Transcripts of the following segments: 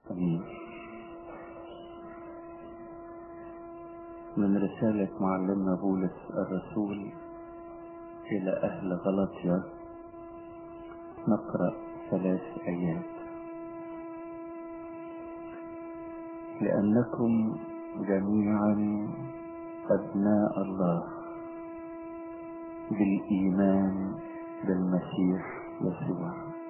أمين من رسالة معلمنا بولس الرسول إلى أهل غلطيا نقرأ ثلاث آيات لأنكم جميعا أبناء الله بالإيمان بالمسيح يسوع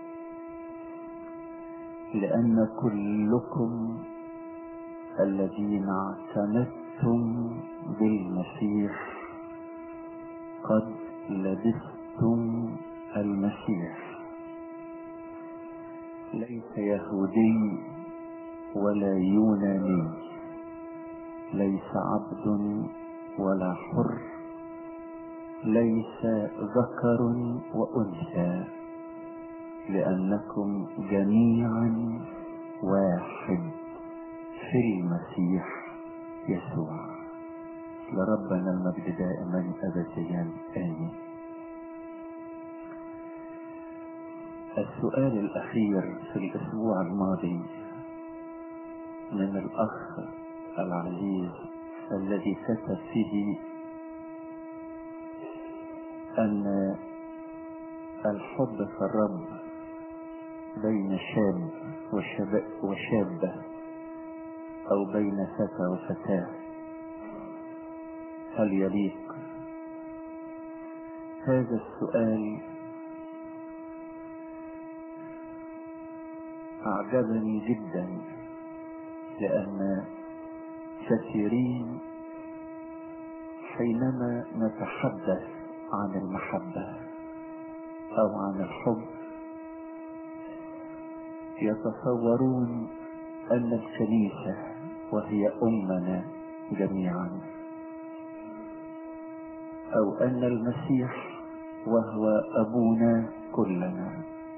لأن كلكم الذين اعتمدتم بالمسيح قد لبستم المسيح ليس يهودي ولا يوناني ليس عبد ولا حر ليس ذكر وانثى لانكم جميعا واحد في المسيح يسوع لربنا المجد دائما ابديا امين السؤال الاخير في الاسبوع الماضي من الاخ العزيز الذي كتب فيه ان الحب في الرب بين شاب وشاب وشابة او بين فتى وفتاة هل يليق هذا السؤال اعجبني جدا لان كثيرين حينما نتحدث عن المحبة أو عن الحب يتصورون أن الكنيسة وهي أمنا جميعا أو أن المسيح وهو أبونا كلنا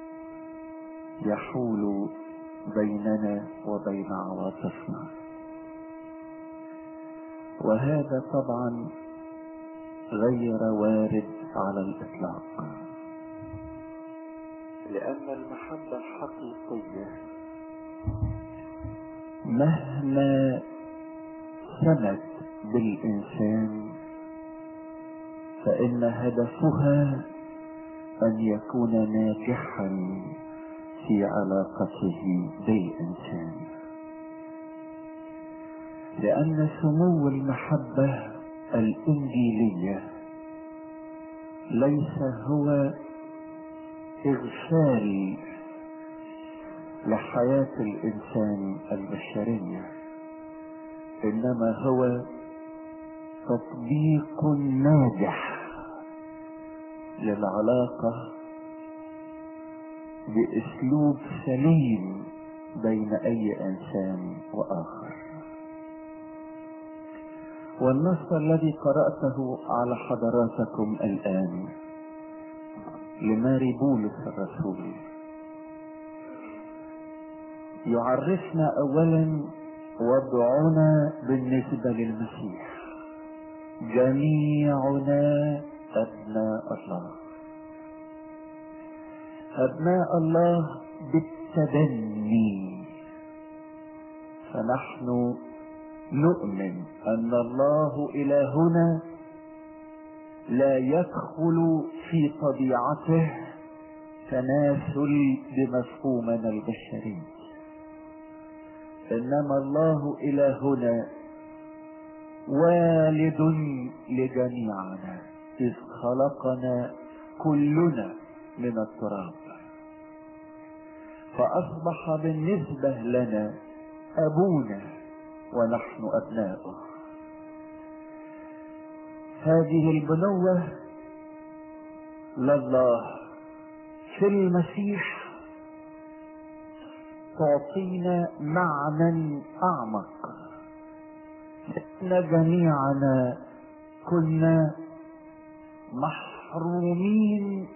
يحول بيننا وبين عواطفنا وهذا طبعا غير وارد على الإطلاق لأن المحبة الحقيقية مهما سمت بالإنسان فإن هدفها أن يكون ناجحا في علاقته بالإنسان لأن سمو المحبة الإنجيلية ليس هو إغفال لحياة الإنسان البشرية إنما هو تطبيق ناجح للعلاقة بأسلوب سليم بين أي إنسان وآخر والنص الذي قرأته على حضراتكم الآن لماري بولس الرسول يعرفنا أولا وضعنا بالنسبة للمسيح جميعنا أبناء الله أبناء الله بالتبني فنحن نؤمن أن الله إلهنا لا يدخل في طبيعته تناسل بمفهومنا البشري إنما الله إلهنا والد لجميعنا إذ خلقنا كلنا من التراب فأصبح بالنسبة لنا أبونا ونحن أبناؤه هذه البنوة لله في المسيح تعطينا معنى أعمق إن جميعنا كنا محرومين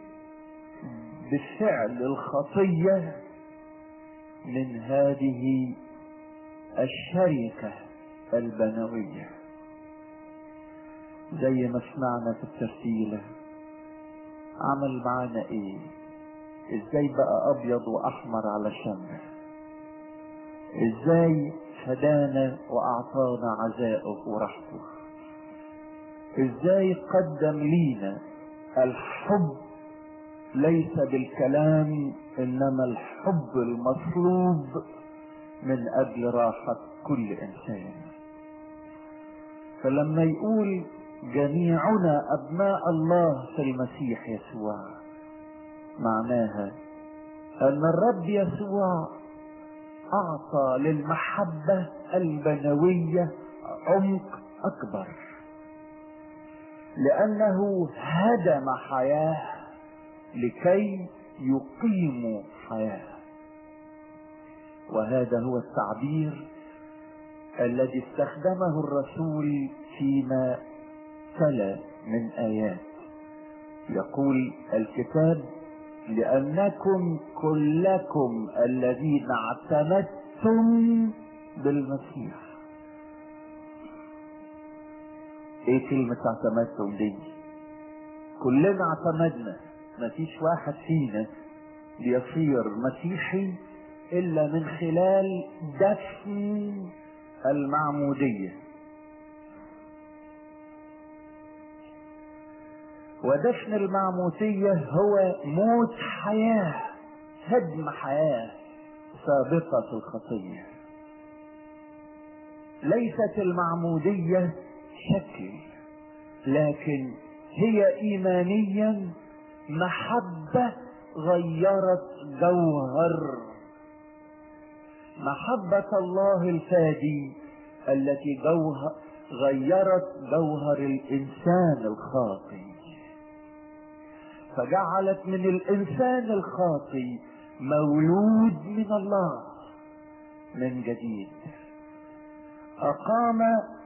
بفعل الخطية من هذه الشركة البنوية زي ما سمعنا في الترتيلة عمل معانا ايه ازاي بقى ابيض واحمر على شمع ازاي هدانا واعطانا عزائه ورحمته ازاي قدم لينا الحب ليس بالكلام انما الحب المطلوب من اجل راحة كل انسان فلما يقول جميعنا ابناء الله في المسيح يسوع معناها ان الرب يسوع اعطى للمحبة البنوية عمق اكبر لانه هدم حياة لكي يقيم حياة وهذا هو التعبير الذي استخدمه الرسول فيما تلا من ايات يقول الكتاب لانكم كلكم الذين اعتمدتم بالمسيح ايه كلمة اعتمدتم دي كلنا اعتمدنا مفيش واحد فينا يصير مسيحي الا من خلال دفن المعمودية ودفن المعمودية هو موت حياة هدم حياة سابقة في الخطية ليست المعمودية شكل لكن هي ايمانيا محبة غيرت جوهر محبة الله الفادي التي جوهر غيرت جوهر الانسان الخاطئ فجعلت من الانسان الخاطئ مولود من الله من جديد اقام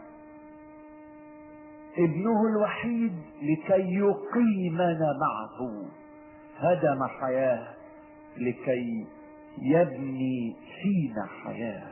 ابنه الوحيد لكي يقيمنا معه هدم حياه لكي يبني فينا حياه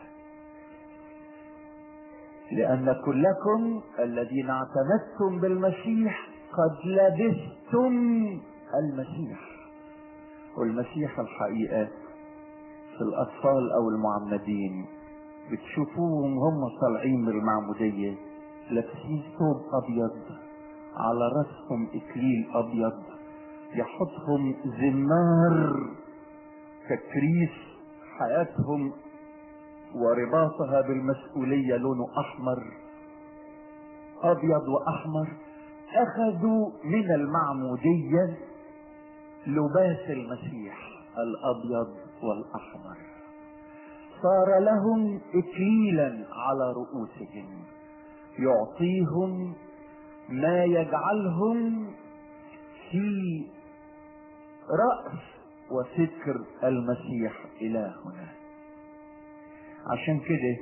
لان كلكم الذين اعتمدتم بالمسيح قد لبستم المسيح والمسيح الحقيقه في الاطفال او المعمدين بتشوفوهم هم طالعين من المعموديه لابسين ثوب ابيض على راسهم اكليل ابيض يحطهم زمار تكريس حياتهم ورباطها بالمسؤولية لونه احمر ابيض واحمر اخذوا من المعمودية لباس المسيح الابيض والاحمر صار لهم اكليلا على رؤوسهم يعطيهم ما يجعلهم في رأس وفكر المسيح إلهنا عشان كده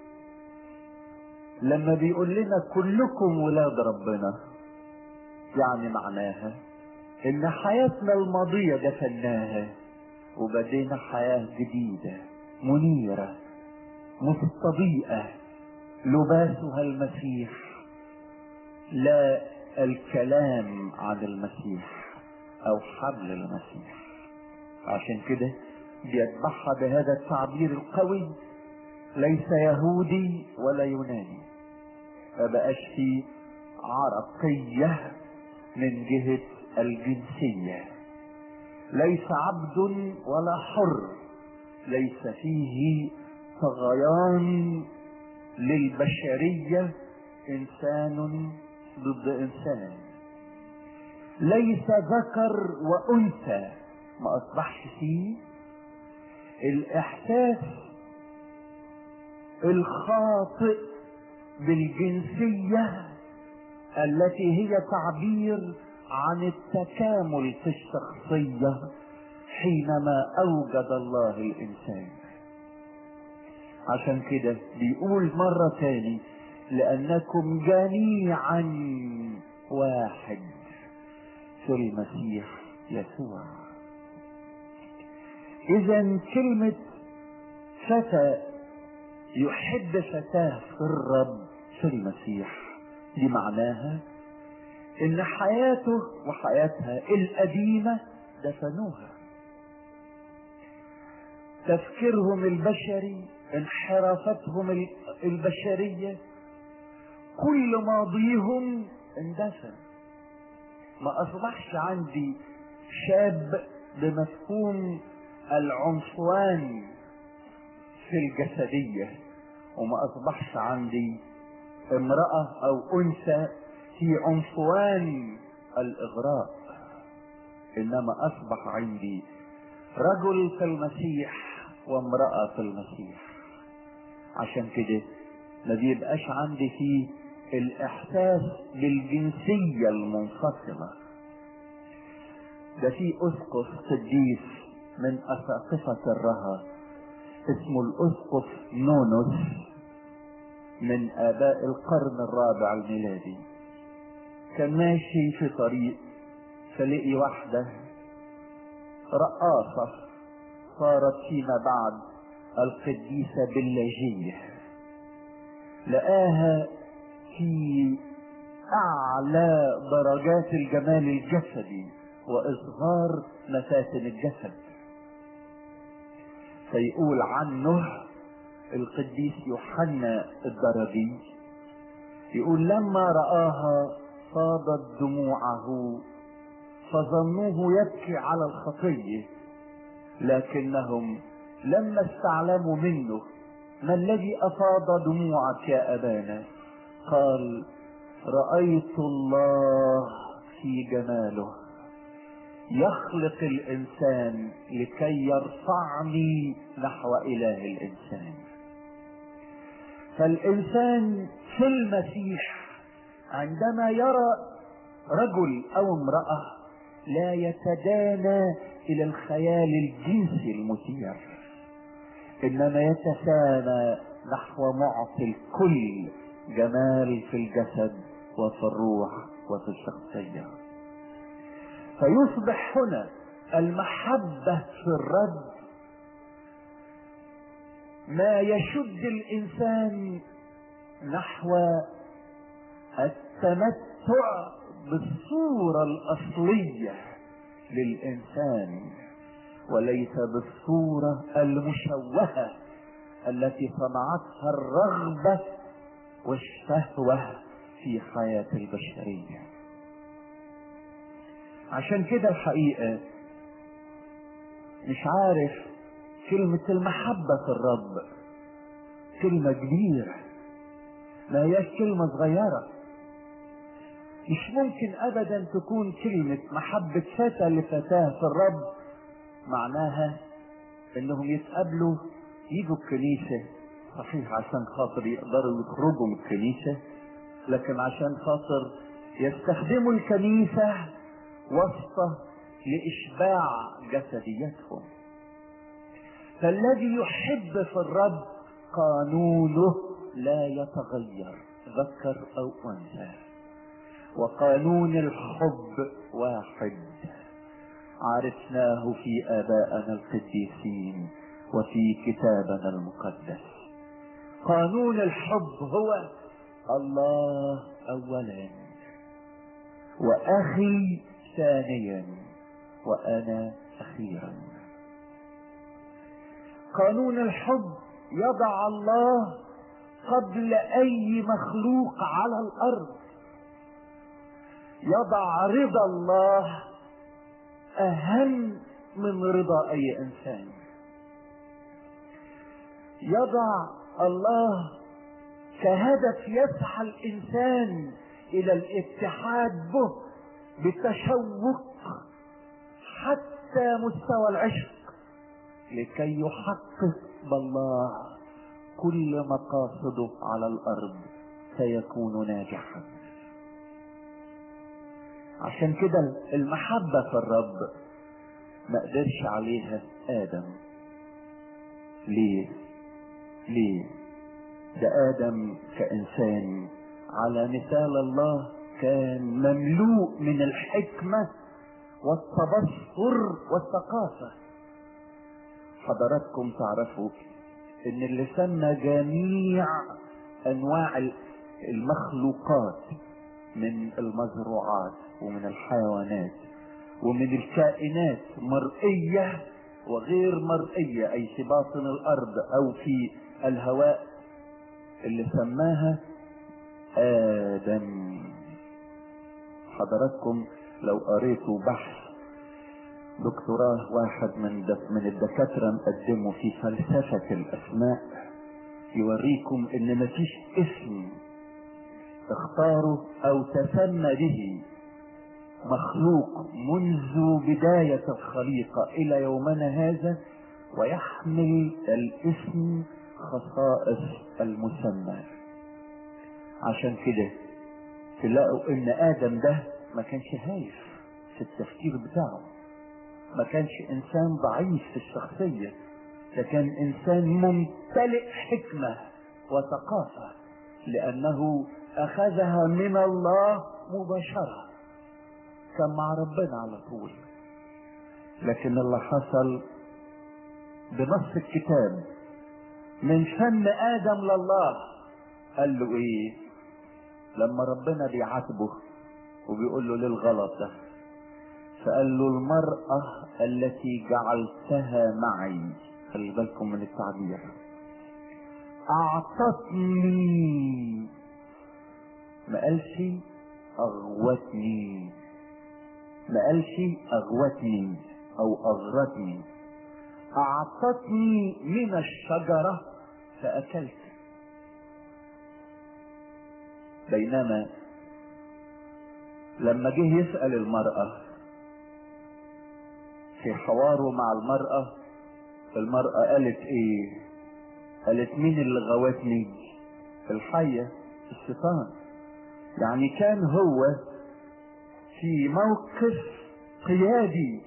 لما بيقول لنا كلكم ولاد ربنا يعني معناها ان حياتنا الماضية دفناها وبدينا حياة جديدة منيرة مستضيئة لباسها المسيح لا الكلام عن المسيح او حبل المسيح عشان كده بيتبعها بهذا التعبير القوي ليس يهودي ولا يوناني ما بقاش في عرقية من جهة الجنسية ليس عبد ولا حر ليس فيه طغيان للبشرية انسان ضد انسان ليس ذكر وانثى ما اصبحش فيه الاحساس الخاطئ بالجنسية التي هي تعبير عن التكامل في الشخصية حينما اوجد الله الانسان عشان كده بيقول مرة تاني لأنكم جميعا واحد في المسيح يسوع إذا كلمة فتى يحب فتاه في الرب في المسيح دي معناها إن حياته وحياتها القديمة دفنوها تفكيرهم البشري انحرافتهم البشرية كل ماضيهم اندثر ما اصبحش عندي شاب بمفهوم العنفوان في الجسدية وما اصبحش عندي امرأة او انثى في عنفوان الاغراء انما اصبح عندي رجل في المسيح وامرأة في المسيح عشان كده ما بيبقاش عندي فيه الاحساس بالجنسية المنفصلة ده في اسقف قديس من اساقفة الرها اسمه الاسقف نونوس من اباء القرن الرابع الميلادي كان ماشي في طريق فلقي واحدة رقاصة صارت فيما بعد القديسة باللاجية لقاها في أعلى درجات الجمال الجسدي وإظهار مفاتن الجسد فيقول عنه القديس يوحنا الدرجي يقول لما رآها فاضت دموعه فظنوه يبكي على الخطية لكنهم لما استعلموا منه ما الذي أفاض دموعك يا أبانا قال رأيت الله في جماله يخلق الإنسان لكي يرفعني نحو إله الإنسان فالإنسان في المسيح عندما يرى رجل أو امرأة لا يتدانى إلى الخيال الجنسي المثير إنما يتسامى نحو معطي الكل جمال في الجسد وفي الروح وفي الشخصية فيصبح هنا المحبة في الرب ما يشد الإنسان نحو التمتع بالصورة الأصلية للإنسان وليس بالصورة المشوهة التي صنعتها الرغبة والشهوة في حياة البشرية عشان كده الحقيقة مش عارف كلمة المحبة في الرب كلمة كبيرة ما هياش كلمة صغيرة مش ممكن ابدا تكون كلمة محبة فتى لفتاة في الرب معناها انهم يتقابلوا يجوا الكنيسة صحيح عشان خاطر يقدروا يخرجوا من الكنيسة لكن عشان خاطر يستخدموا الكنيسة واسطة لإشباع جسديتهم فالذي يحب في الرب قانونه لا يتغير ذكر أو أنثى وقانون الحب واحد عرفناه في آبائنا القديسين وفي كتابنا المقدس قانون الحب هو الله أولا وأخي ثانيا وأنا أخيرا قانون الحب يضع الله قبل أي مخلوق على الأرض يضع رضا الله أهم من رضا أي إنسان يضع الله كهدف يسعى الإنسان إلى الاتحاد به بتشوق حتى مستوى العشق لكي يحقق بالله كل مقاصده على الأرض سيكون ناجحا عشان كده المحبة في الرب ما قدرش عليها آدم ليه ليه ده آدم كإنسان على مثال الله كان مملوء من الحكمة والتبصر والثقافة حضراتكم تعرفوا ان اللي سمى جميع انواع المخلوقات من المزروعات ومن الحيوانات ومن الكائنات مرئية وغير مرئية اي في باطن الارض او في الهواء اللي سماها آدم حضراتكم لو قريتوا بحث دكتوراه واحد من من الدكاترة مقدمه في فلسفة الأسماء يوريكم إن مفيش اسم اختاره أو تسمى به مخلوق منذ بداية الخليقة إلى يومنا هذا ويحمل الاسم خصائص المسمى عشان كده تلاقوا ان ادم ده ما كانش هايف في التفكير بتاعه ما كانش انسان ضعيف في الشخصية ده كان انسان ممتلئ حكمة وثقافة لانه اخذها من الله مباشرة كان مع ربنا على طول لكن اللي حصل بنص الكتاب من فم ادم لله قال له ايه لما ربنا بيعاتبه وبيقول له للغلط ده فقال له المرأة التي جعلتها معي خلي بالكم من التعبير أعطتني ما قالش أغوتني ما قالش أغوتني أو أغرتني أعطتني من الشجرة فأكلت بينما لما جه يسأل المرأة في حواره مع المرأة المرأة قالت ايه قالت مين اللي غوتني الحية الشيطان يعني كان هو في موقف قيادي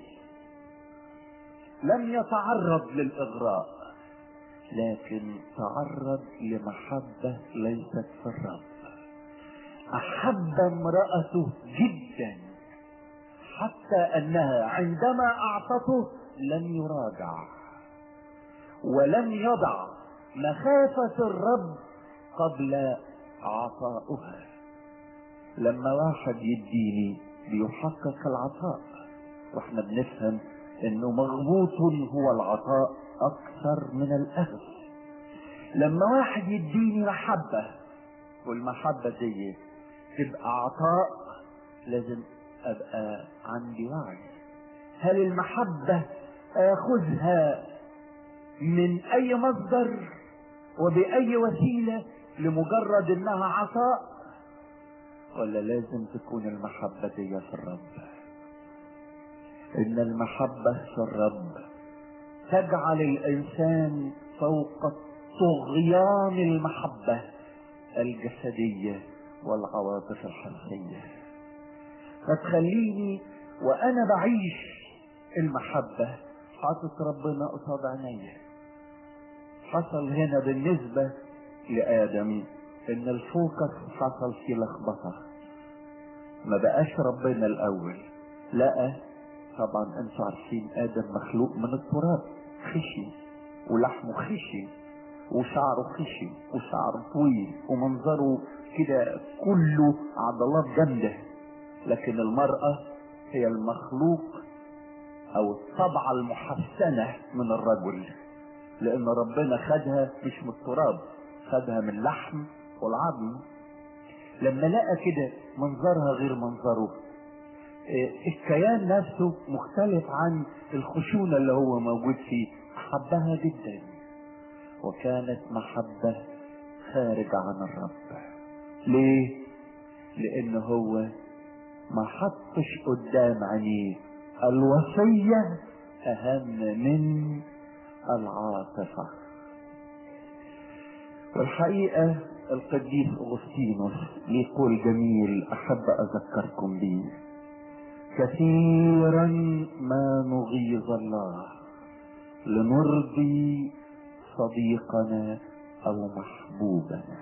لم يتعرض للإغراء لكن تعرض لمحبة ليست في الرب أحب امرأته جدا حتى أنها عندما أعطته لم يراجع ولم يضع مخافة الرب قبل عطاؤها لما واحد يديني بيحقق العطاء واحنا بنفهم انه مغبوط هو العطاء اكثر من الاخذ لما واحد يديني محبة والمحبة دي تبقى عطاء لازم ابقى عندي وعي هل المحبة اخذها من اي مصدر وباي وسيلة لمجرد انها عطاء ولا لازم تكون المحبة دي في الرب ان المحبة في الرب تجعل الانسان فوق طغيان المحبة الجسدية والعواطف الحسية فتخليني وانا بعيش المحبة حاطط ربنا قصاد عينيا حصل هنا بالنسبة لآدم ان الفوكس حصل فيه لخبطة ما بقاش ربنا الاول لقى طبعا انتوا عارفين ادم مخلوق من التراب خشي ولحمه خشي وشعره خشي وشعره طويل ومنظره كده كله عضلات جامده لكن المرأة هي المخلوق او الطبعة المحسنة من الرجل لان ربنا خدها مش من التراب خدها من اللحم والعظم لما لقى كده منظرها غير منظره الكيان نفسه مختلف عن الخشونة اللي هو موجود فيه حبها جدا وكانت محبة خارج عن الرب ليه لان هو ما حطش قدام عينيه الوصية اهم من العاطفة والحقيقة القديس أغسطينوس ليه قول جميل أحب أذكركم به كثيرا ما نغيظ الله لنرضي صديقنا أو محبوبنا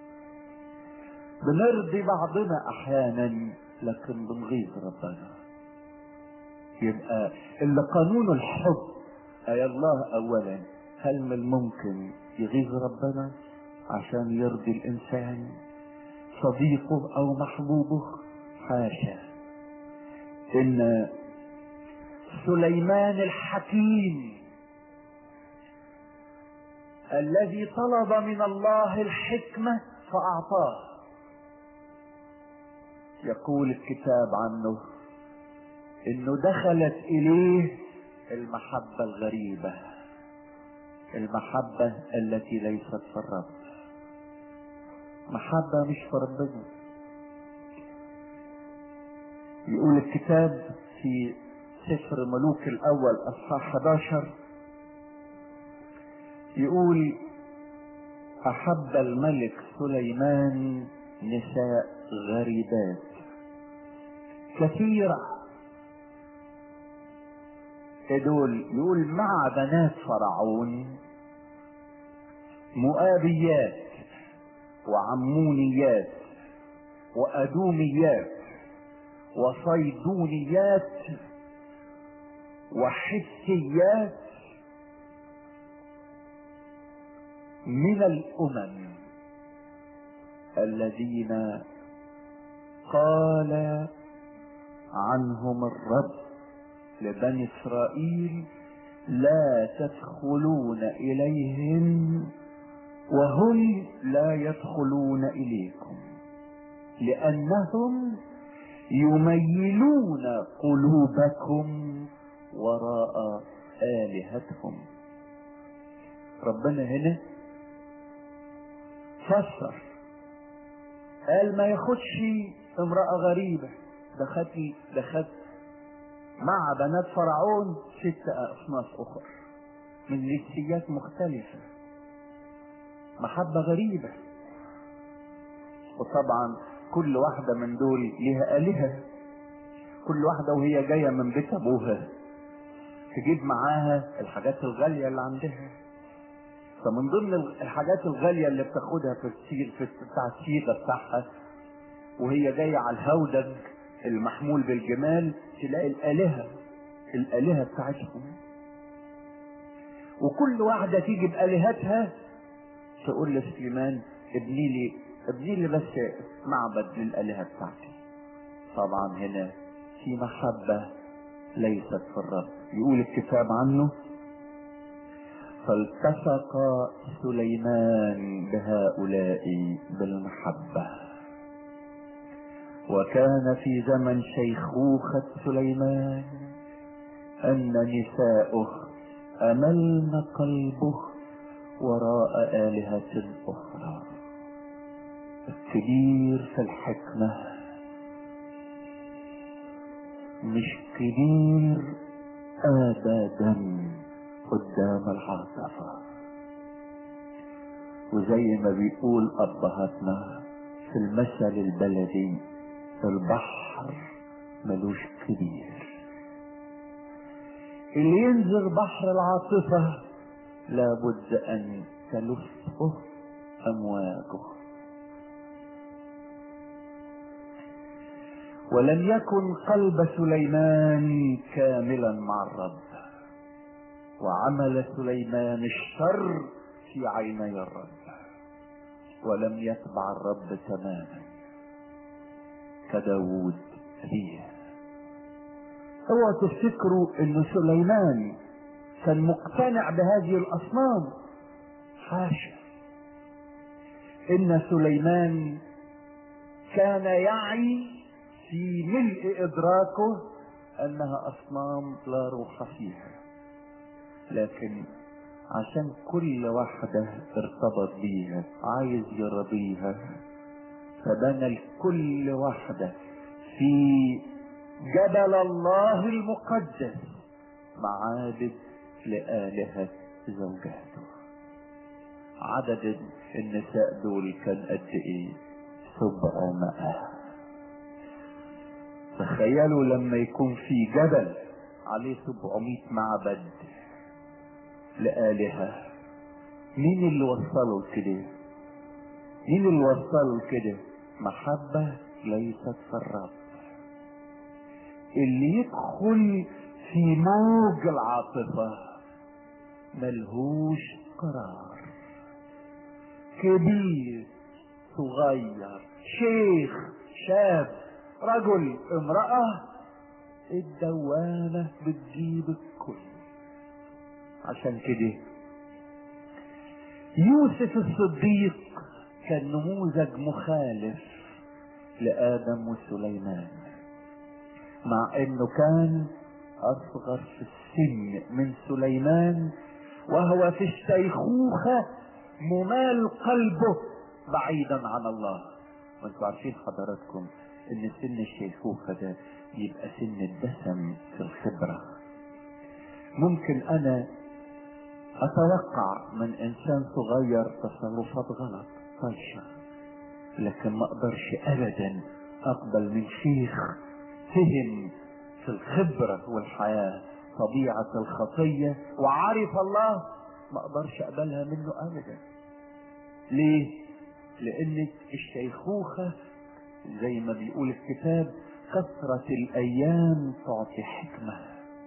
بنرضي بعضنا أحيانا لكن بنغيظ ربنا يبقى اللي قانون الحب أي الله أولا هل من الممكن يغيظ ربنا عشان يرضي الإنسان صديقه أو محبوبه حاشا إن سليمان الحكيم الذي طلب من الله الحكمة فأعطاه يقول الكتاب عنه انه دخلت اليه المحبة الغريبة المحبة التي ليست في الرب محبة مش في ربنا يقول الكتاب في سفر ملوك الاول اصحاح 11 يقول احب الملك سليمان نساء غريبات كثيرة دول يقول مع بنات فرعون مؤابيات وعمونيات وأدوميات وصيدونيات وحسيات من الأمم الذين قال عنهم الرب لبني إسرائيل لا تدخلون إليهم وهم لا يدخلون إليكم لأنهم يميلون قلوبكم وراء آلهتهم ربنا هنا فسر قال ما ياخدش امرأة غريبة ده خد ده خد مع بنات فرعون ست أصناف أخرى من جنسيات مختلفة محبة غريبة وطبعا كل واحدة من دول ليها آلهة كل واحدة وهي جاية من بيت أبوها تجيب معاها الحاجات الغالية اللي عندها فمن ضمن الحاجات الغالية اللي بتاخدها في السير في بتاع الصيغة بتاعها وهي جاية على الهودج المحمول بالجمال تلاقي الآلهة الآلهة بتاعتهم وكل واحدة تيجي بآلهتها تقول لسليمان ابني لي ابني لي بس معبد للآلهة بتاعتي طبعا هنا في محبة ليست في الرب يقول الكتاب عنه فالتصق سليمان بهؤلاء بالمحبة وكان في زمن شيخوخة سليمان أن نساؤه أملن قلبه وراء آلهة أخرى الكبير في الحكمة مش كبير أبدا قدام العاطفة وزي ما بيقول أبهاتنا في المثل البلدي البحر ملوش كبير اللي ينزل بحر العاطفة لابد أن تلفه أمواجه ولم يكن قلب سليمان كاملا مع الرب وعمل سليمان الشر في عيني الرب ولم يتبع الرب تماما كداود أبيه اوعوا تفتكروا ان سليمان كان مقتنع بهذه الاصنام حاشا ان سليمان كان يعي في ملء ادراكه انها اصنام لا روح فيها لكن عشان كل واحدة ارتبط بيها عايز يرضيها فبنى لكل واحدة في جبل الله المقدس معابد لآلهة زوجاته عدد النساء دول كان قد ايه سبعمائة تخيلوا لما يكون في جبل عليه سبعمائة معبد لآلهة مين اللي وصله لكده مين اللي وصله لكده محبة ليست في الرب اللي يدخل في موج العاطفة ملهوش قرار كبير صغير شيخ شاب رجل امرأة الدوامة بتجيب الكل عشان كده يوسف الصديق كان نموذج مخالف لآدم وسليمان مع انه كان اصغر في السن من سليمان وهو في الشيخوخة ممال قلبه بعيدا عن الله وانتوا عارفين حضراتكم ان سن الشيخوخة ده يبقى سن الدسم في الخبرة ممكن انا اتوقع من انسان صغير تصرفات غلط طيشة لكن ما اقدرش ابدا اقبل من شيخ فهم في الخبرة والحياة طبيعة الخطية وعارف الله ما اقدرش اقبلها منه ابدا ليه لان الشيخوخة زي ما بيقول الكتاب كثرة الايام تعطي حكمة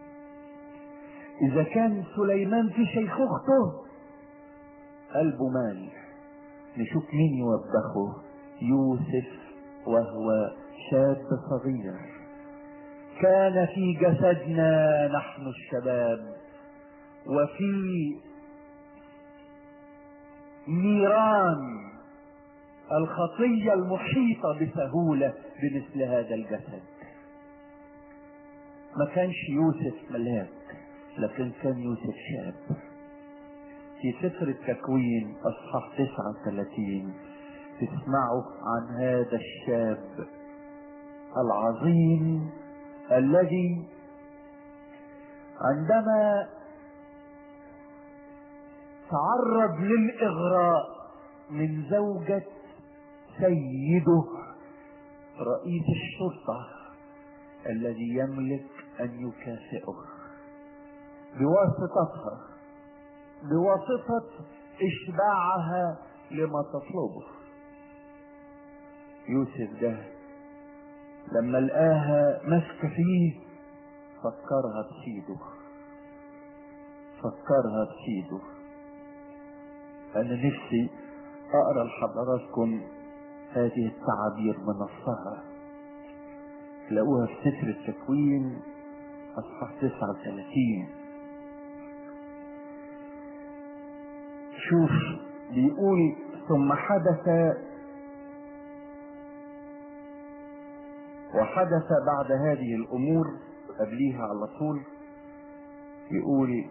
اذا كان سليمان في شيخوخته قلبه مال نشوف مين يوبخه يوسف وهو شاب صغير كان في جسدنا نحن الشباب وفي نيران الخطية المحيطة بسهولة بمثل هذا الجسد ما كانش يوسف ملاك لكن كان يوسف شاب في سفر التكوين اصحاح 39 تسمعوا عن هذا الشاب العظيم الذي عندما تعرض للإغراء من زوجة سيده رئيس الشرطة الذي يملك أن يكافئه بواسطتها بواسطة إشباعها لما تطلبه يوسف ده لما لقاها ماسكة فيه فكرها بسيده فكرها بسيده أنا نفسي أقرأ لحضراتكم هذه التعابير بنصها تلاقوها في سفر التكوين أصحاح 39 شوف بيقول ثم حدث وحدث بعد هذه الامور قبليها على طول يقول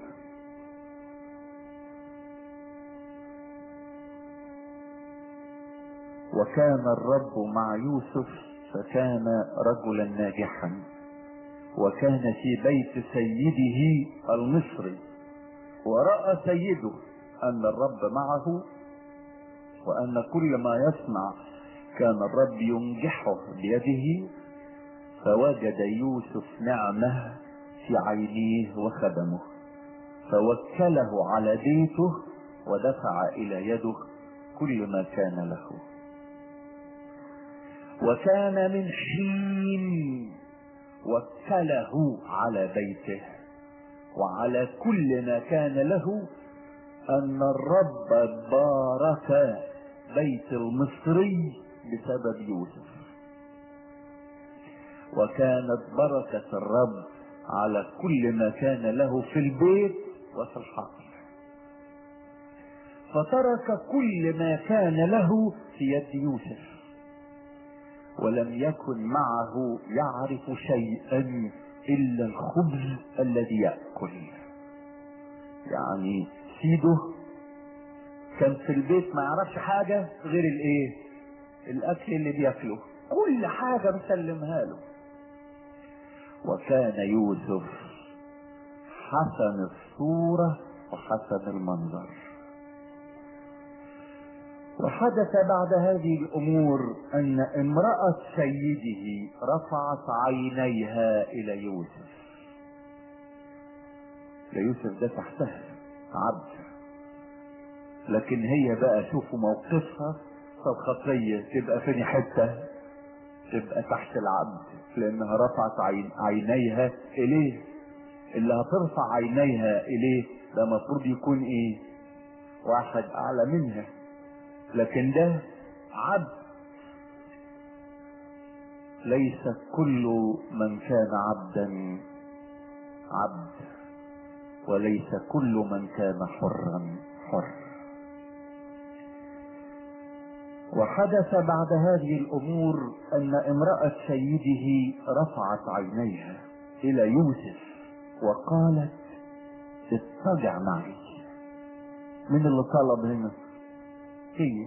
وكان الرب مع يوسف فكان رجلا ناجحا وكان في بيت سيده المصري ورأى سيده أن الرب معه وأن كل ما يصنع كان الرب ينجحه بيده فوجد يوسف نعمة في عينيه وخدمه فوكله على بيته ودفع إلى يده كل ما كان له وكان من حين وكله على بيته وعلى كل ما كان له ان الرب بارك بيت المصري بسبب يوسف وكانت بركة الرب على كل ما كان له في البيت وفي الحقل فترك كل ما كان له في يد يوسف ولم يكن معه يعرف شيئا الا الخبز الذي ياكل يعني سيده كان في البيت ما يعرفش حاجة غير الايه الاكل اللي بياكله كل حاجة مسلمها له وكان يوسف حسن الصورة وحسن المنظر وحدث بعد هذه الامور ان امرأة سيده رفعت عينيها الى يوسف ليوسف ده تحتها عبد لكن هي بقى شوفوا موقفها طب خطية تبقى فين حتة تبقى تحت العبد لانها رفعت عين عينيها اليه اللي هترفع عينيها اليه ده المفروض يكون ايه واحد اعلى منها لكن ده عبد ليس كل من كان عبدا عبد وليس كل من كان حرا حر وحدث بعد هذه الامور ان امرأة سيده رفعت عينيها الى يوسف وقالت اضطجع معي من اللي طلب هنا هي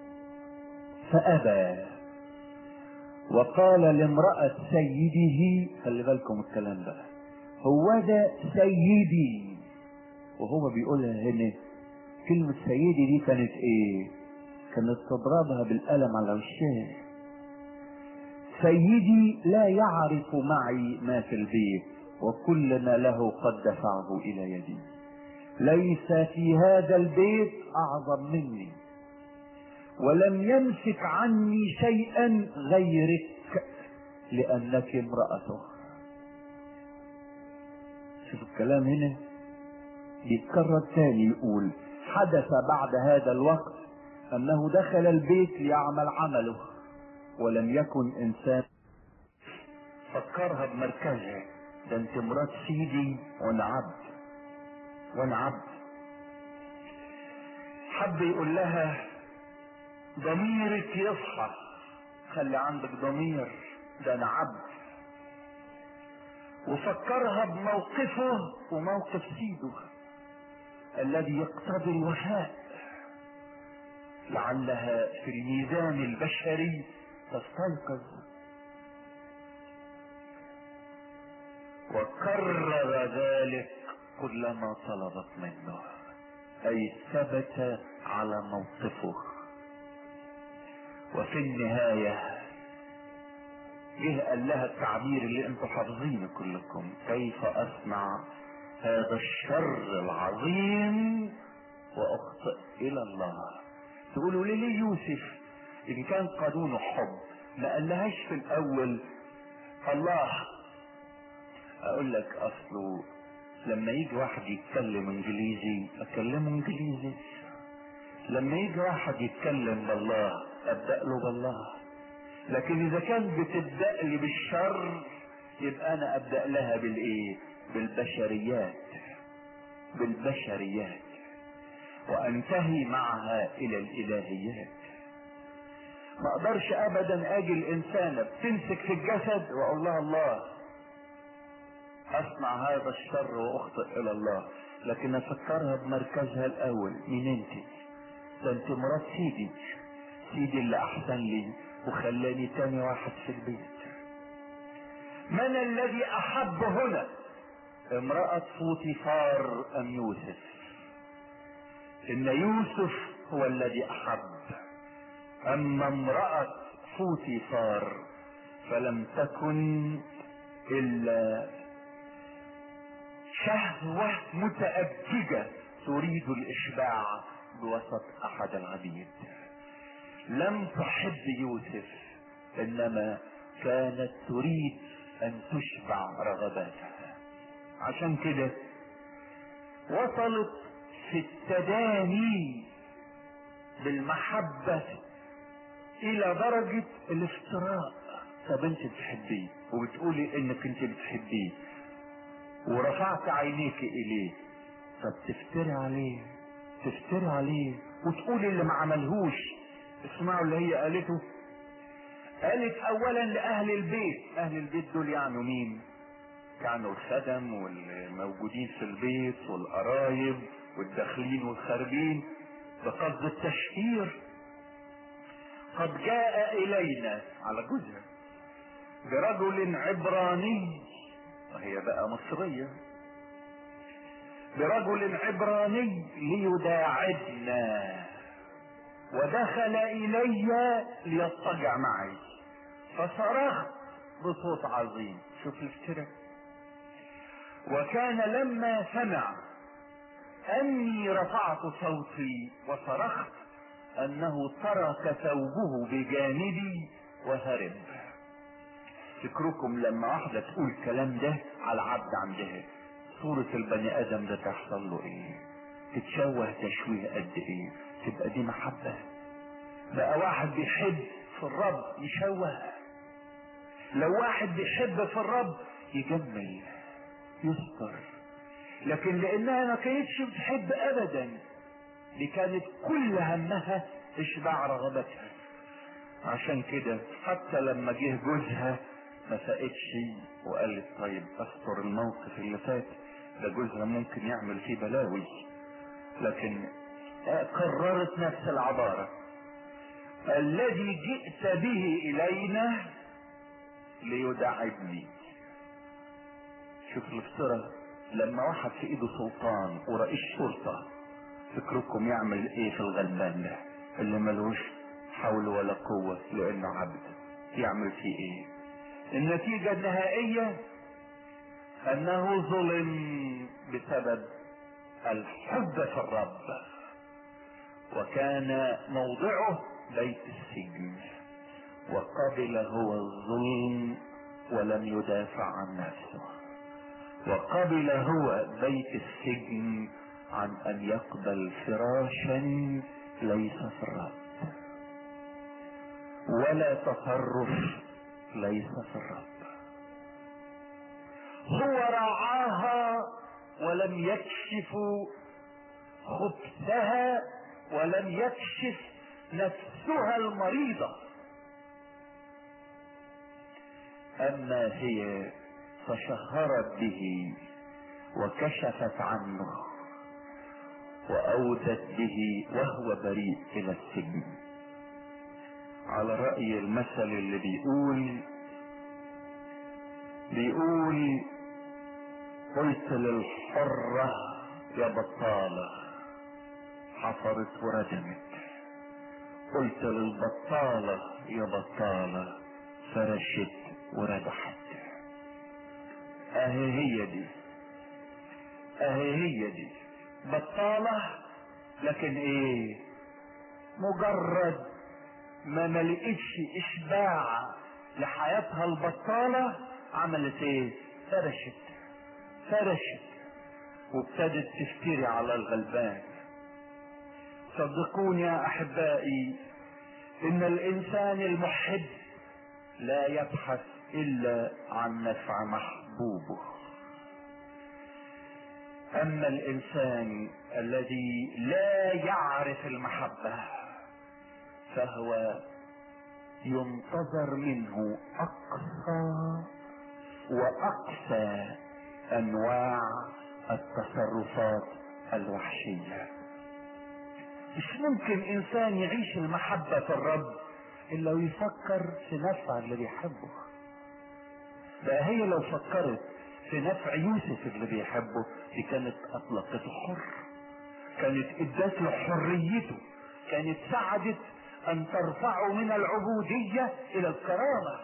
فابى وقال لامرأة سيده خلي بالكم الكلام ده هو ده سيدي وهو بيقولها هنا كلمة سيدي دي كانت ايه كانت تضربها بالقلم على وشها سيدي لا يعرف معي ما في البيت وكل ما له قد دفعه الى يدي ليس في هذا البيت اعظم مني ولم يمسك عني شيئا غيرك لانك امرأته شوف الكلام هنا بيتكرر تاني يقول حدث بعد هذا الوقت انه دخل البيت ليعمل عمله ولم يكن انسان فكرها بمركزها ده انت مرات سيدي وانا عبد وانا عبد حب يقول لها ضميرك يصحى خلي عندك ضمير ده انا عبد وفكرها بموقفه وموقف سيده الذي يقتضي الوفاء لعلها في الميزان البشري تستيقظ وكرر ذلك كلما طلبت منه اي ثبت على موقفه وفي النهاية جه قال لها التعبير اللي انتم حافظينه كلكم كيف اصنع هذا الشر العظيم واخطئ الى الله تقولوا لي ليه يوسف ان كان قانونه حب ما قالهاش في الاول الله اقول لك اصله لما يجي واحد يتكلم انجليزي اكلمه انجليزي لما يجي واحد يتكلم بالله ابدا له بالله لكن اذا كان بتبدا لي بالشر يبقى انا ابدا لها بالايه بالبشريات بالبشريات وانتهي معها الى الالهيات ما اقدرش ابدا اجي الانسانه بتمسك في الجسد واقول لها الله اصنع هذا الشر واخطئ الى الله لكن افكرها بمركزها الاول مين انت ده انت مرات سيدي سيدي اللي احسن لي وخلاني تاني واحد في البيت من الذي احب هنا امرأة فوطيفار ام يوسف ان يوسف هو الذي احب اما امرأة فوطيفار فلم تكن الا شهوة متأججة تريد الاشباع بوسط احد العبيد لم تحب يوسف انما كانت تريد ان تشبع رغباتها عشان كده وصلت في التداني بالمحبة الى درجة الافتراء طب انت بتحبيه وبتقولي انك انت بتحبيه ورفعت عينيك اليه طب تفتري عليه تفتري عليه وتقولي اللي ما عملهوش اسمعوا اللي هي قالته قالت اولا لاهل البيت اهل البيت دول يعني مين كانوا الخدم والموجودين في البيت والقرايب والداخلين والخارجين بقصد التشهير قد جاء الينا على جوزها برجل عبراني وهي بقى مصرية برجل عبراني ليداعبنا ودخل الي ليضطجع معي فصرخت بصوت عظيم شوف الافتراء وكان لما سمع اني رفعت صوتي وصرخت انه ترك ثوبه بجانبي وهرب فكركم لما واحدة تقول الكلام ده على عبد عندها صورة البني ادم ده تحصل له ايه تتشوه تشويه قد ايه تبقى دي محبة بقى واحد بيحب في الرب يشوه لو واحد بيحب في الرب يجمل يستر لكن لانها ما كانتش بتحب ابدا دي كانت كل همها اشباع رغبتها عشان كده حتى لما جه جوزها ما فقتش وقالت طيب استر الموقف اللي فات ده جوزها ممكن يعمل فيه بلاوي لكن قررت نفس العبارة الذي جئت به الينا ليداعبني شوف الافتراء لما واحد في ايده سلطان ورئيس شرطة فكركم يعمل ايه في الغلبان ده اللي ملوش حول ولا قوة لانه عبد يعمل فيه ايه النتيجة النهائية انه ظلم بسبب الحب في الرب وكان موضعه بيت السجن وقبل هو الظلم ولم يدافع عن نفسه وقبل هو بيت السجن عن ان يقبل فراشا ليس في الرب ولا تصرف ليس في الرب هو رعاها ولم يكشف خبثها ولم يكشف نفسها المريضة اما هي فشهرت به وكشفت عنه واودت به وهو بريء الى السجن على رأي المثل اللي بيقول بيقول قلت للحرة يا بطالة حفرت وردمت قلت للبطالة يا بطالة فرشت وردحت اهي هي دي اهي هي دي بطالة لكن ايه مجرد ما ملقتش اشباع لحياتها البطالة عملت ايه فرشت فرشت وابتدت تفتري على الغلبان صدقوني يا احبائي ان الانسان المحب لا يبحث الا عن نفع محبوبه اما الانسان الذي لا يعرف المحبه فهو ينتظر منه اقصى واقسى انواع التصرفات الوحشيه مش ممكن انسان يعيش المحبه في الرب الا ويفكر في نفع اللي بيحبه بقى هي لو فكرت في نفع يوسف اللي بيحبه دي كانت اطلقته حر كانت ادت له حريته كانت سعدت ان ترفعه من العبودية الى الكرامة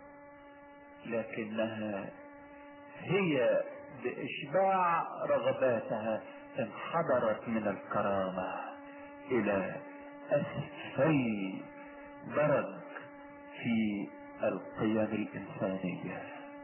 لكنها هي باشباع رغباتها انحدرت من الكرامة الى اسفل درج في القيم الانسانية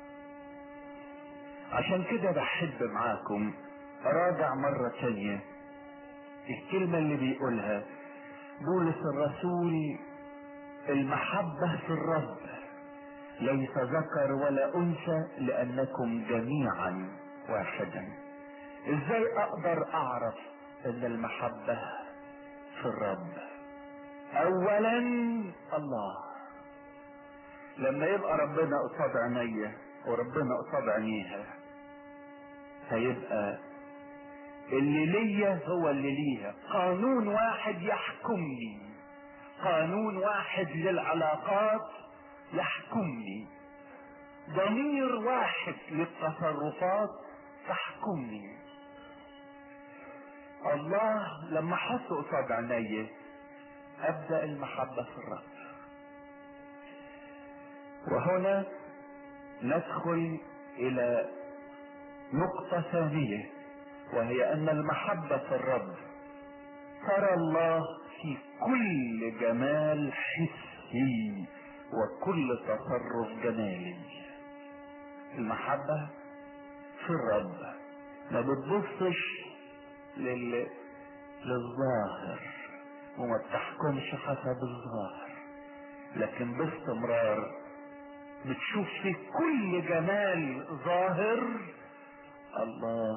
عشان كده بحب معاكم راجع مرة تانية الكلمة اللي بيقولها بولس الرسول المحبة في الرب ليس ذكر ولا انثى لانكم جميعا واحدا ازاي اقدر اعرف ان المحبة في الرب اولا الله لما يبقى ربنا قصاد عينيا وربنا قصاد عينيها هيبقى اللي ليا هو اللي ليها قانون واحد يحكمني قانون واحد للعلاقات يحكمني ضمير واحد للتصرفات تحكمني الله لما حط قصاد عيني ابدا المحبه في الرب وهنا ندخل الى نقطه ثانيه وهي ان المحبة في الرب ترى الله في كل جمال حسي وكل تصرف جمالي المحبة في الرب ما بتبصش لل... للظاهر وما بتحكمش حسب الظاهر لكن باستمرار بتشوف في كل جمال ظاهر الله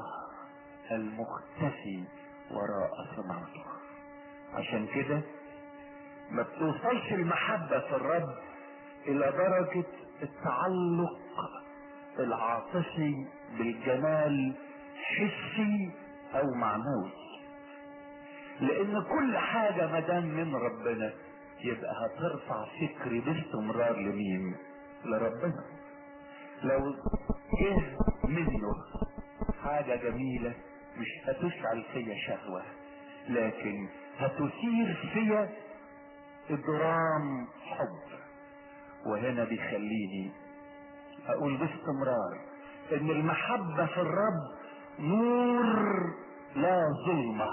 المختفي وراء صنعته عشان كده ما بتوصلش المحبة في الرب الى درجة التعلق العاطفي بالجمال حسي او معنوي لان كل حاجة مدام من ربنا يبقى هترفع فكري باستمرار لمين لربنا لو جه منه حاجة جميلة مش هتشعل فيا شهوة لكن هتثير فيا اجرام حب وهنا بيخليني اقول باستمرار ان المحبة في الرب نور لا ظلمة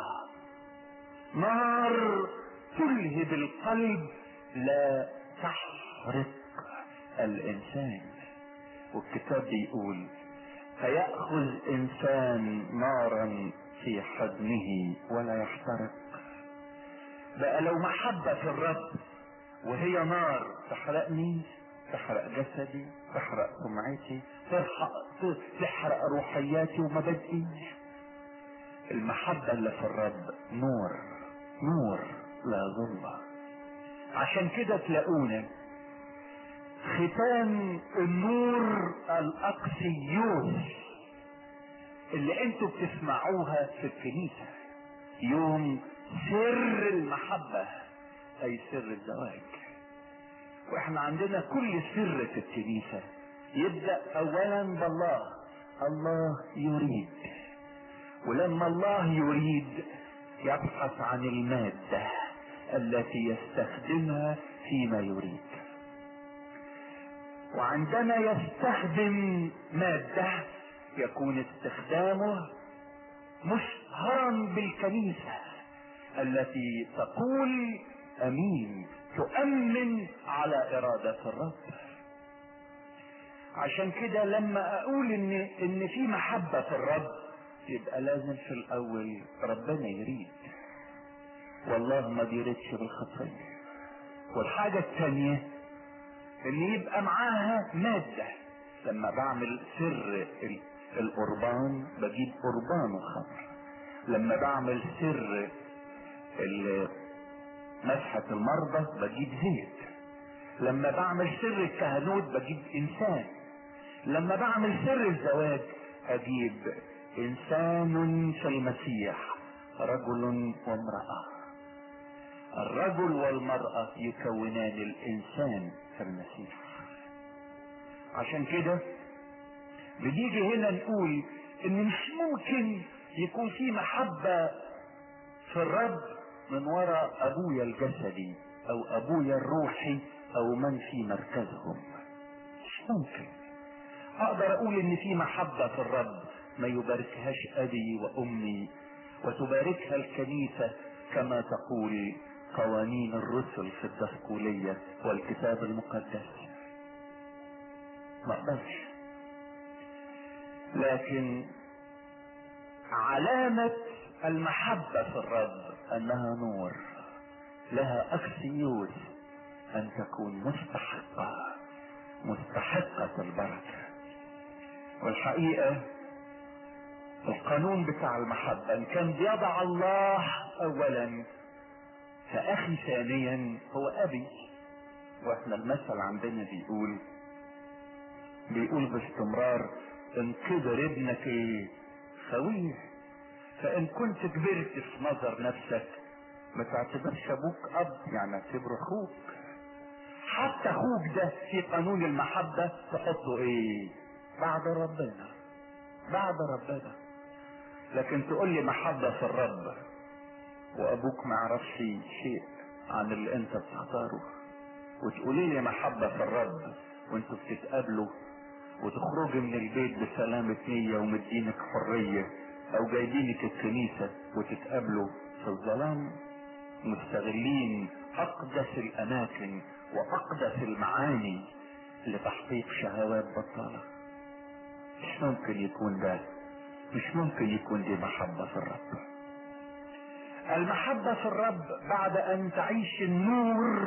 نار تلهب القلب لا تحرق الانسان والكتاب بيقول فيأخذ انسان نارا في حضنه ولا يحترق بقى لو محبة في الرب وهي نار تحرقني تحرق جسدي تحرق سمعتي تحرق, تحرق روحياتي ومبادئي المحبة اللي في الرب نور نور لا ظلمة عشان كده تلاقونا ختام النور الاقسيوس اللي انتوا بتسمعوها في الكنيسة يوم سر المحبة اي سر الزواج واحنا عندنا كل سر في الكنيسة يبدأ اولا بالله الله يريد ولما الله يريد يبحث عن المادة التي يستخدمها فيما يريد وعندما يستخدم مادة يكون استخدامه مشهرا بالكنيسة التي تقول امين تؤمن على ارادة الرب عشان كده لما اقول ان ان في محبة في الرب يبقى لازم في الاول ربنا يريد والله ما بيردش بالخطية والحاجة الثانية ان يبقى معاها مادة لما بعمل سر القربان بجيب قربان وخمر لما بعمل سر مسحة المرضى بجيب زيت لما بعمل سر الكهنوت بجيب انسان لما بعمل سر الزواج اجيب انسان في المسيح رجل وامرأة الرجل والمرأة يكونان الانسان في المسيح عشان كده بنيجي هنا نقول ان مش ممكن يكون في محبة في الرب من وراء ابويا الجسدي او ابويا الروحي او من في مركزهم مش ممكن اقدر اقول ان في محبة في الرب ما يباركهاش ابي وامي وتباركها الكنيسة كما تقول قوانين الرسل في الدسكولية والكتاب المقدس ما اقدرش لكن علامة المحبة في الرب انها نور لها اكسيوس ان تكون مستحقة مستحقة البركة والحقيقة القانون بتاع المحبة ان كان بيضع الله اولا فاخي ثانيا هو ابي واحنا المثل عندنا بيقول بيقول باستمرار ان كبر ابنك ايه خويه فان كنت كبرت في نظر نفسك ما تعتبرش ابوك اب يعني اعتبره اخوك حتى اخوك ده في قانون المحبة تحطه ايه بعد ربنا بعد ربنا لكن تقول لي محبة في الرب وابوك ما يعرفش شيء عن اللي انت بتختاره وتقولي لي محبة في الرب وانتوا بتتقابلوا وتخرجي من البيت بسلامة نية ومدينك حرية او جايبينك الكنيسة وتتقابلوا في الظلام مستغلين اقدس الاماكن واقدس المعاني لتحقيق شهوات بطالة مش ممكن يكون ده مش ممكن يكون دي محبة في الرب المحبة في الرب بعد ان تعيش النور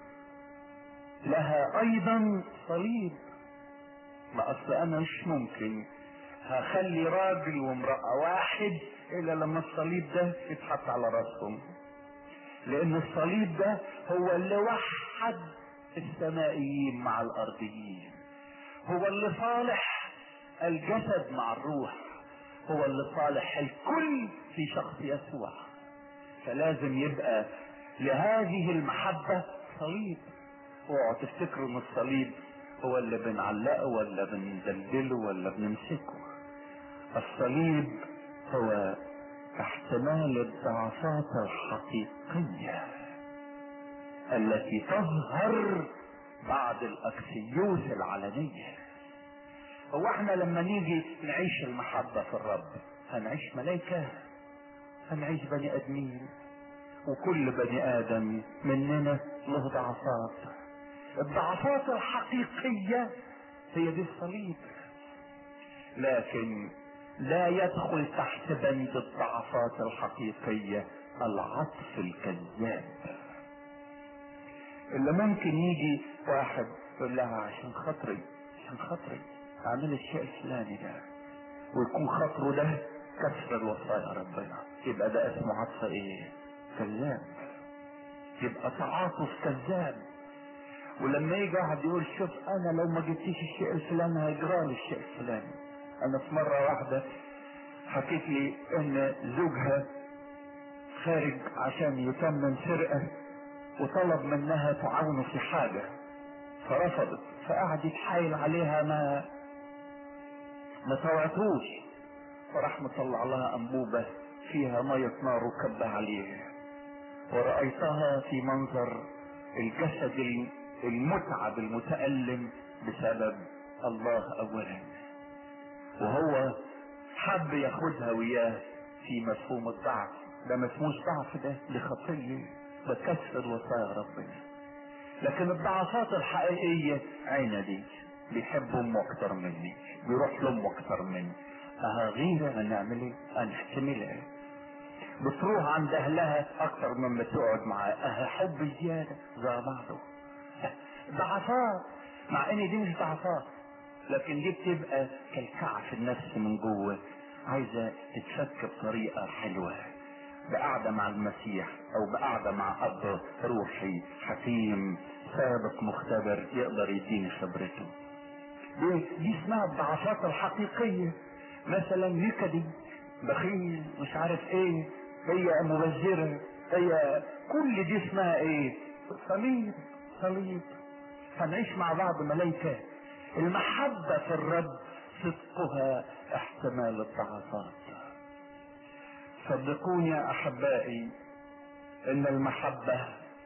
لها ايضا صليب ما اصل انا مش ممكن هخلي راجل وامرأة واحد الا لما الصليب ده يتحط على راسهم لان الصليب ده هو اللي وحد السمائيين مع الارضيين هو اللي صالح الجسد مع الروح هو اللي صالح الكل في شخص يسوع فلازم يبقى لهذه المحبة صليب اوعوا تفتكروا ان الصليب هو اللي بنعلقه ولا بندلدله ولا بنمسكه الصليب هو احتمال الضعفات الحقيقية التي تظهر بعد الاكسيوس العلنية هو احنا لما نيجي نعيش المحبة في الرب هنعيش ملايكة هنعيش بني ادمين وكل بني ادم مننا له ضعفات الضعفات الحقيقية هي دي الصليب لكن لا يدخل تحت بند الضعفات الحقيقية العطف الكذاب اللي ممكن يجي واحد يقول لها عشان خاطري عشان خاطري اعمل الشيء الفلاني ده ويكون خاطره ده كسر الوصايا ربنا يبقى ده اسمه عطف ايه كذاب يبقى تعاطف كذاب ولما يجي واحد يقول شوف انا لو ما جبتيش الشيء الفلاني هيجرى لي الشيء الفلاني انا في مرة واحدة حكيت لي ان زوجها خارج عشان يتمم سرقة وطلب منها تعاونه في حاجة فرفضت فقعد يتحايل عليها ما ما طوعتوش فراح مطلع لها انبوبة فيها مية نار وكبها عليها ورأيتها في منظر الجسد المتعب المتألم بسبب الله اولا وهو حب ياخدها وياه في مفهوم الضعف ده ما اسموش ضعف ده لخطية ده كسر وصايا ربنا لكن الضعفات الحقيقية عندي بيحب امه اكتر مني بيروح لامه اكتر مني اه غيرة هنعمل ايه هنحتملها بتروح عند اهلها اكتر من بتقعد معاه اه حب زيادة زي بعضه ضعفات مع ان دي مش ضعفات لكن دي بتبقى كالكعة في النفس من جوه عايزة تتفك بطريقة حلوة بقعدة مع المسيح او بقعدة مع اب روحي حكيم سابق مختبر يقدر يديني خبرته دي, دي اسمها الضعفات الحقيقية مثلا نكدي بخيل مش عارف ايه هي مبذرة هي كل دي اسمها ايه صليب صليب هنعيش مع بعض ملايكة المحبة في الرب صدقها احتمال الضعفات صدقوني يا احبائي ان المحبة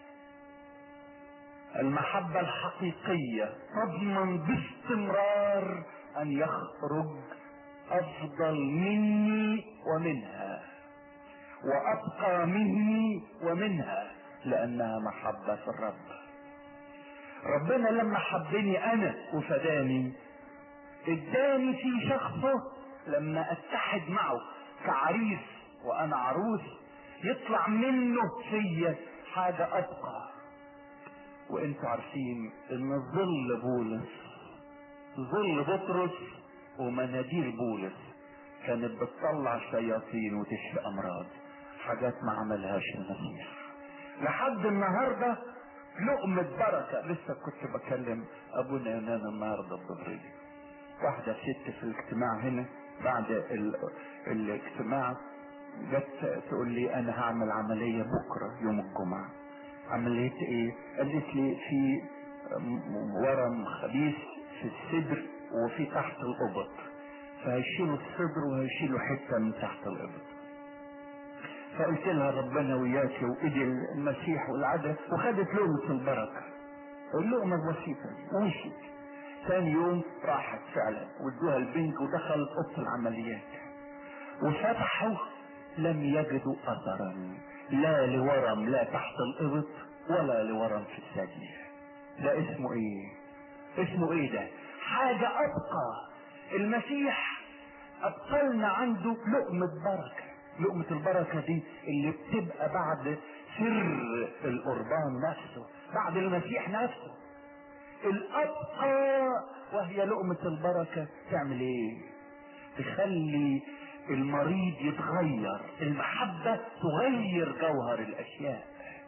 المحبة الحقيقية تضمن باستمرار ان يخرج افضل مني ومنها وابقى مني ومنها لانها محبة في الرب ربنا لما حبني انا وفداني اداني في شخصه لما اتحد معه كعريس وانا عروس يطلع منه فيا حاجة ابقى وانتوا عارفين ان ظل بولس ظل بطرس ومناديل بولس كانت بتطلع شياطين وتشفي امراض حاجات ما عملهاش المسيح لحد النهارده لقمة بركة لسه كنت بكلم ابونا يونان النهارده الظهرية واحدة ست في الاجتماع هنا بعد ال... الاجتماع جت تقول لي انا هعمل عملية بكرة يوم الجمعة عملية ايه قالت لي في ورم خبيث في الصدر وفي تحت القبط فهيشيلوا الصدر وهيشيلوا حتة من تحت القبط فقلت لها ربنا وياك وايدي المسيح والعدل وخدت لقمة البركة اللقمة البسيطة دي ومشيت ثاني يوم راحت فعلا وادوها البنك ودخلت اوضه العمليات وفتحوا لم يجدوا اثرا لا لورم لا تحت الابط ولا لورم في الثدي ده اسمه ايه اسمه ايه ده حاجة ابقى المسيح ابطلنا عنده لقمة بركة لقمة البركة دي اللي بتبقى بعد سر القربان نفسه بعد المسيح نفسه الابقى وهي لقمة البركة تعمل ايه تخلي المريض يتغير المحبة تغير جوهر الاشياء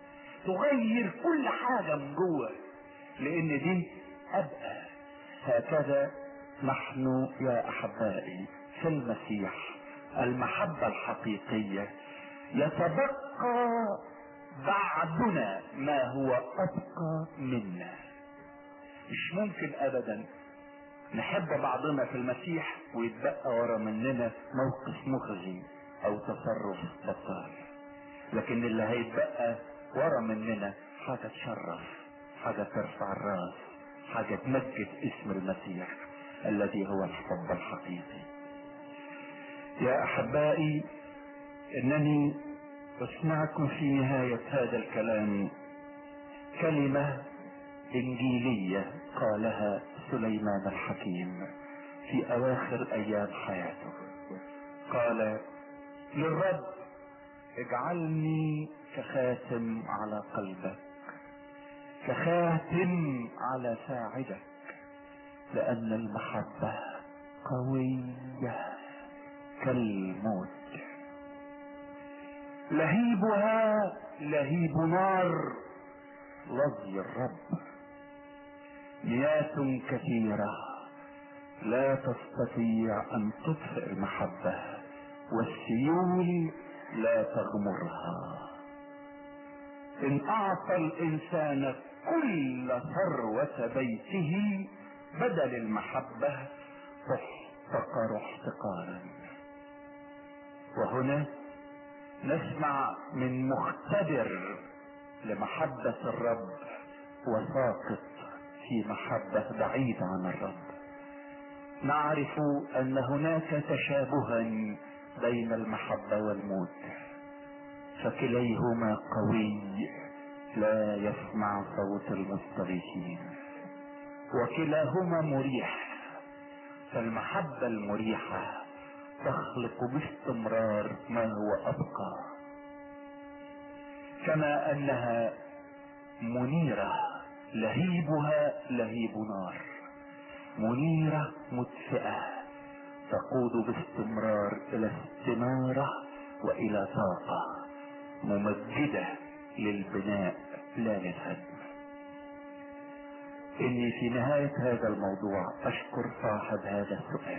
تغير كل حاجة من جوه لان دي ابقى هكذا نحن يا احبائي في المسيح المحبة الحقيقية يتبقى بعدنا ما هو ابقى منا مش ممكن ابدا نحب بعضنا في المسيح ويتبقى ورا مننا موقف مخزي او تصرف بطال لكن اللي هيتبقى ورا مننا حاجة تشرف حاجة ترفع الراس حاجة تمجد اسم المسيح الذي هو الحب الحقيقي يا احبائي انني اسمعكم في نهاية هذا الكلام كلمة انجيلية قالها سليمان الحكيم في اواخر ايام حياته قال للرب اجعلني كخاتم على قلبك كخاتم على ساعدك لان المحبة قوية كالموت لهيبها لهيب نار لظي الرب مئات كثيرة لا تستطيع ان تطفئ المحبة والسيول لا تغمرها ان اعطى الانسان كل ثروة بيته بدل المحبة تحتقر احتقارا وهنا نسمع من مختبر لمحبة الرب وساقط في محبة بعيدة عن الرب نعرف ان هناك تشابها بين المحبة والموت فكليهما قوي لا يسمع صوت المستغيثين وكلاهما مريح فالمحبة المريحة تخلق باستمرار ما هو ابقى كما انها منيرة لهيبها لهيب نار منيرة مدفئة تقود باستمرار الى استنارة والى طاقة ممجدة للبناء لا للهدم اني في نهاية هذا الموضوع اشكر صاحب هذا السؤال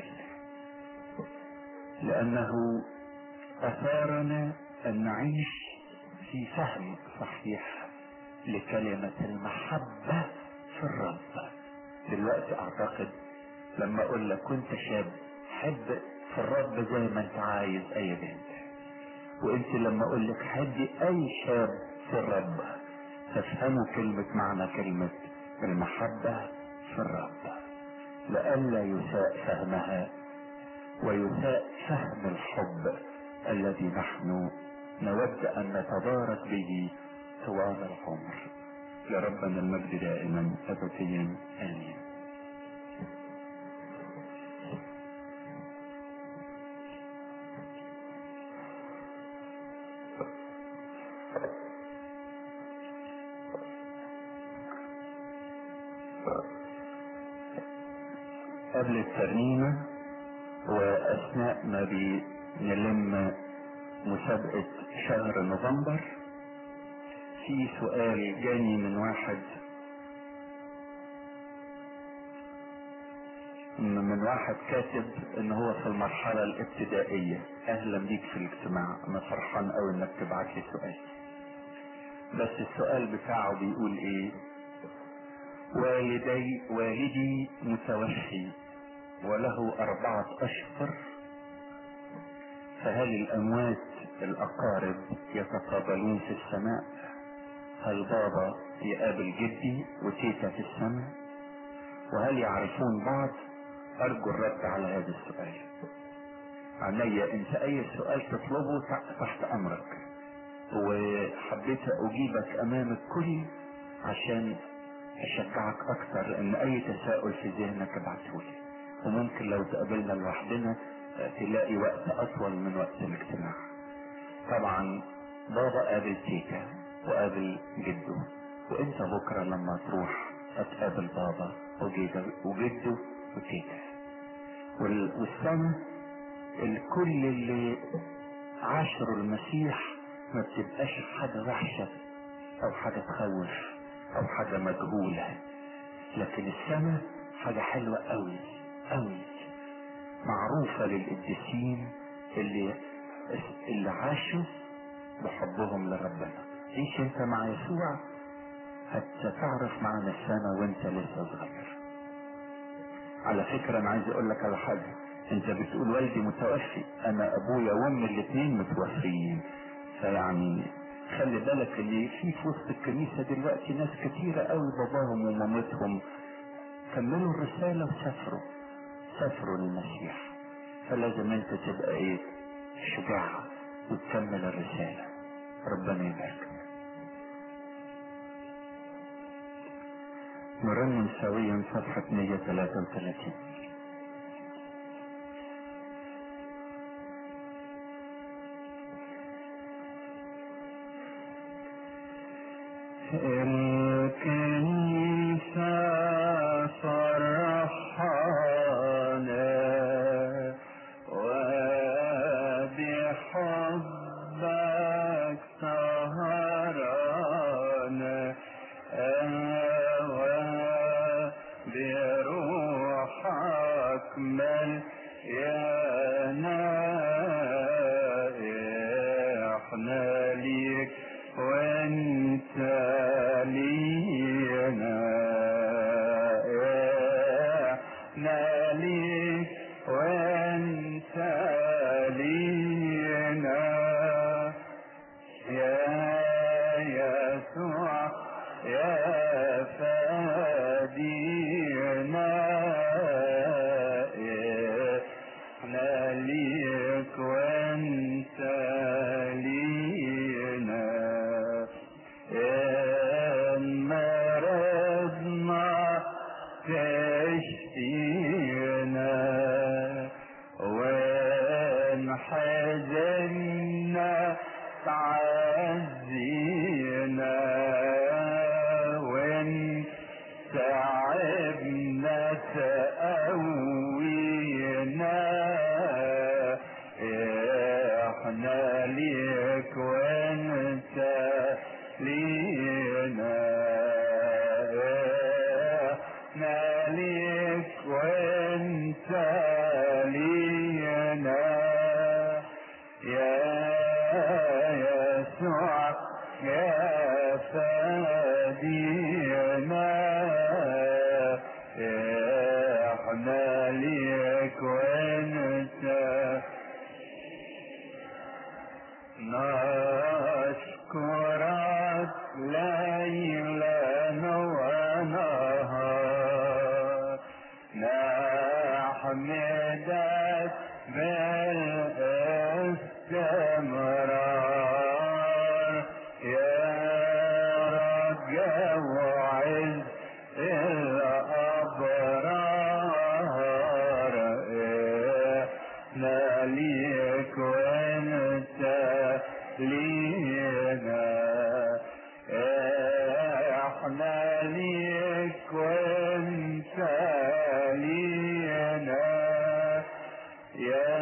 لانه اثارنا ان نعيش في فهم صحيح لكلمة المحبة في الرب دلوقتي اعتقد لما اقول لك كنت شاب حب في الرب زي ما انت عايز اي بنت وانت لما اقول لك حبي اي شاب في الرب تفهموا كلمة معنى كلمة المحبة في الرب لئلا يساء فهمها ويساء فهم الحب الذي نحن نود ان نتبارك به طوال العمر لربنا المجد دائما ابديا امين قبل الترنيمة واثناء ما بنلم مسابقة شهر نوفمبر في سؤال جاني من واحد من واحد كاتب ان هو في المرحلة الابتدائية اهلا بيك في الاجتماع انا فرحان اوي انك تبعت لي سؤال بس السؤال بتاعه بيقول ايه والدي والدي متوفي وله أربعة أشهر فهل الأموات الأقارب يتقابلون في السماء هل بابا يقابل جدي وتيتا في السماء وهل يعرفون بعض أرجو الرد على هذا السؤال عينيا انت اي سؤال تطلبه تحت امرك وحبيت اجيبك امام الكل عشان اشجعك اكتر ان اي تساؤل في ذهنك ابعتهولي وممكن لو تقابلنا لوحدنا تلاقي وقت اطول من وقت الاجتماع طبعا بابا قابل تيتا وقابل جده وانت بكرة لما تروح هتقابل بابا وجده وتيتا والسنة الكل اللي عاشروا المسيح ما بتبقاش حاجة وحشة او حاجة تخوف او حاجة مجهولة لكن السماء حاجة حلوة قوي قوي معروفة للقديسين اللي اللي عاشوا بحبهم لربنا عيش انت مع يسوع هتعرف معنى السماء وانت لسه صغير على فكرة انا عايز اقول لك على حاجة انت بتقول والدي متوفي انا ابويا وامي الاثنين متوفيين فيعني خلي بالك اللي في في وسط الكنيسة دلوقتي ناس كتيرة قوي باباهم ومامتهم كملوا الرسالة وسافروا سافروا للمسيح فلازم انت تبقى ايه شجاع وتكمل الرسالة ربنا يبارك نرنم سويا صفحة 133 الكنيسة فرحانة وبحبك سهرانة وبروحك مليانة احنا ليك وانت لينا احنا ليك وانت لينا يا يسوع يا فادينا احنا ليك وانت لينا ان مرضنا تشفينا وان حزنا تعزينا وان تعبنا تقوينا احنا ليك وانت لينا احنا ليك وانت لينا يا يسوع يا فادينا احنا ليك وانت نشكرك ليلا ونهار نحمدك بالاستمرار يا رجا وعز الأبرار احنا ليك وانت لينا احنا ليك وانت لينا يا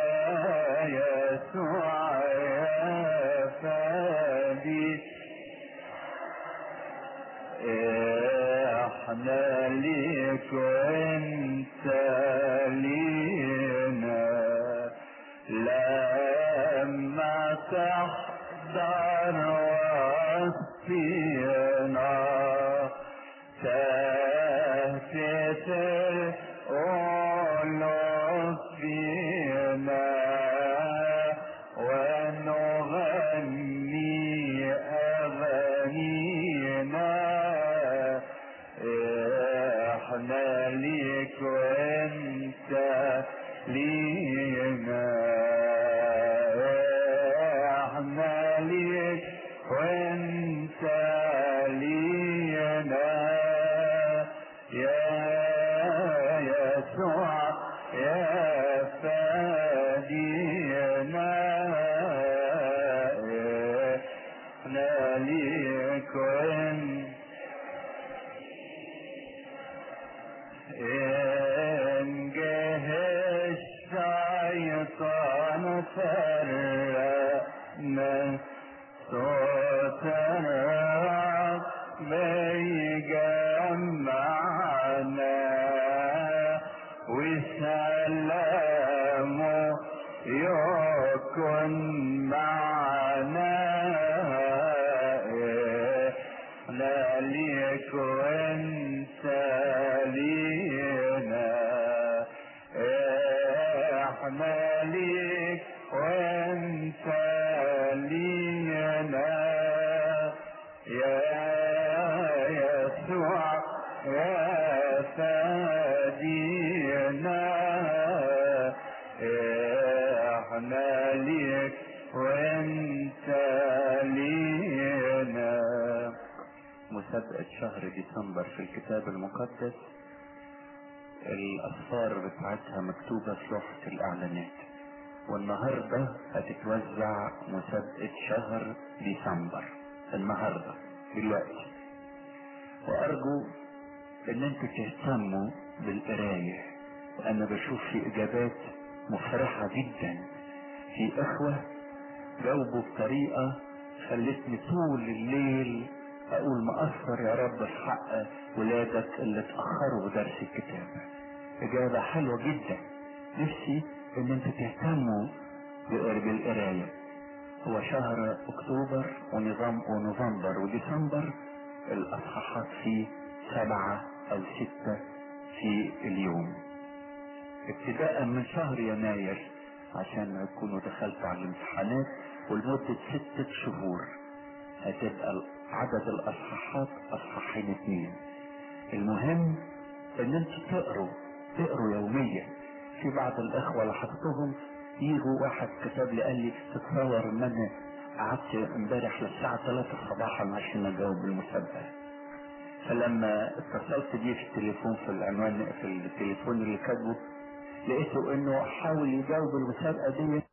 يسوع يا فادي احنا ليك وانت لينا لما تحضر وسطينا تهتفل قلوب فينا ونغني أغانينا احنا ليك وانت لينا احنا ليك وانت لينا يا يسوع يا فادينا احنا ليك وانت إن جه الشيطان فرقنا صوت وانت لينا احنا ليك وانت لينا يا يسوع يا فادينا احنا ليك وانت لينا مسابقة شهر ديسمبر في الكتاب المقدس الأسفار بتاعتها مكتوبة في لوحة الإعلانات والنهاردة هتتوزع مسابقة شهر ديسمبر النهاردة دلوقتي وأرجو إن أنتوا تهتموا بالقراية وأنا بشوف في إجابات مفرحة جدا في إخوة جاوبوا بطريقة خلتني طول الليل اقول مقصر يا رب في حق ولادك اللي اتأخروا بدرس الكتابة اجابة حلوة جدا نفسي ان انت تهتموا بالقراية هو شهر اكتوبر ونظام ونوفمبر وديسمبر الاصحاحات فيه سبعة او ستة في اليوم ابتداء من شهر يناير عشان تكونوا دخلتوا على الامتحانات ولمدة ستة شهور هتبقى عدد الاصحاحات اصحاحين اتنين المهم ان انتوا تقروا تقروا يوميا في بعض الاخوة لاحظتهم يجوا واحد كتب لي قال لي تتصور ان انا قعدت امبارح للساعة 3 صباحا عشان اجاوب المسابقة فلما اتصلت بيه في التليفون في العنوان في التليفون اللي كاتبه لقيته انه حاول يجاوب المسابقة دي